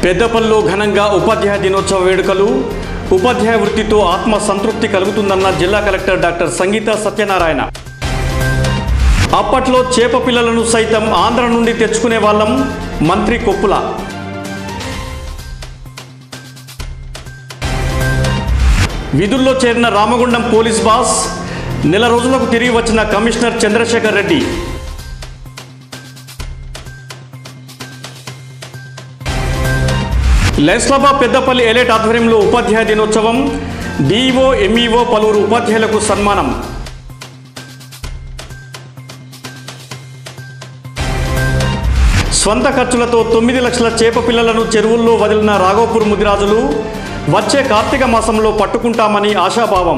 పెద్దపల్లిలో ఘనంగా ఉపాధ్యాయ దినోత్సవ వేడుకలు ఉపాధ్యాయ వృత్తితో ఆత్మ సంతృప్తి కలుగుతుందన్న జిల్లా కలెక్టర్ డాక్టర్ సంగీత సత్యనారాయణ అప్పట్లో చేప పిల్లలను సైతం ఆంధ్ర నుండి తెచ్చుకునే వాళ్ళం మంత్రి కొప్పుల విధుల్లో చేరిన రామగుండం పోలీస్ బాస్ నెల రోజులకు తిరిగి వచ్చిన కమిషనర్ చంద్రశేఖర్ రెడ్డి లెస్లబా పెద్దపల్లి ఎలేట్ ఆధ్వర్యంలో ఉపాధ్యాయ దినోత్సవం డిఈఓ ఎంఈఓ పలువురు ఉపాధ్యాయులకు సన్మానం స్వంత ఖర్చులతో తొమ్మిది లక్షల చేప పిల్లలను చెరువుల్లో వదిలిన రాఘోపూర్ ముదిరాజులు వచ్చే కార్తీక మాసంలో పట్టుకుంటామని ఆశాభావం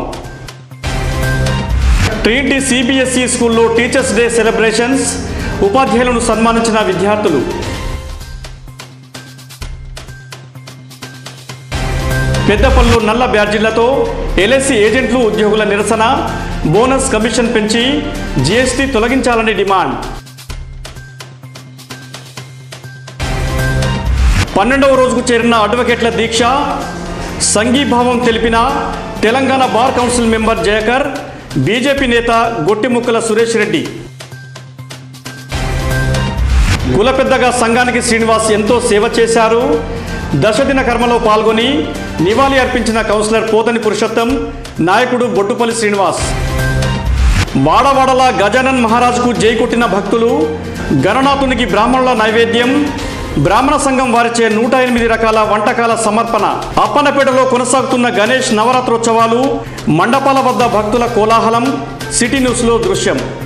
ట్రీటీ సిబిఎస్ఈ స్కూల్లో టీచర్స్ డే సెలబ్రేషన్స్ ఉపాధ్యాయులను సన్మానించిన విద్యార్థులు పెద్దపల్లు నల్ల బ్యాడ్జీలతో ఎల్ఎస్సి ఏజెంట్లు ఉద్యోగుల నిరసన బోనస్ కమిషన్ పెంచి జీఎస్టీ తొలగించాలని డిమాండ్ పన్నెండవ రోజుకు చేరిన అడ్వకేట్ల దీక్ష సంఘీభావం తెలిపిన Telangana bar council member Jayakar BJP నేత గొట్టిముక్కల సురేష్ రెడ్డి కులపెద్దగా సంఘానికి శ్రీనివాస్ ఎంతో సేవ చేశారు దశదిన కర్మలో పాల్గొని నివాళి అర్పించిన కౌన్సిలర్ పోతని పురుషోత్తం నాయకుడు బొట్టుపల్లి శ్రీనివాస్ వాడవాడల గజానన్ మహారాజ్కు జై కొట్టిన భక్తులు గణనాథునికి బ్రాహ్మణుల నైవేద్యం బ్రాహ్మణ సంఘం వారిచే నూట ఎనిమిది రకాల వంటకాల సమర్పణ అప్పన్నపేటలో కొనసాగుతున్న గణేష్ నవరాత్రోత్సవాలు మండపాల వద్ద భక్తుల కోలాహలం సిటీ న్యూస్లో దృశ్యం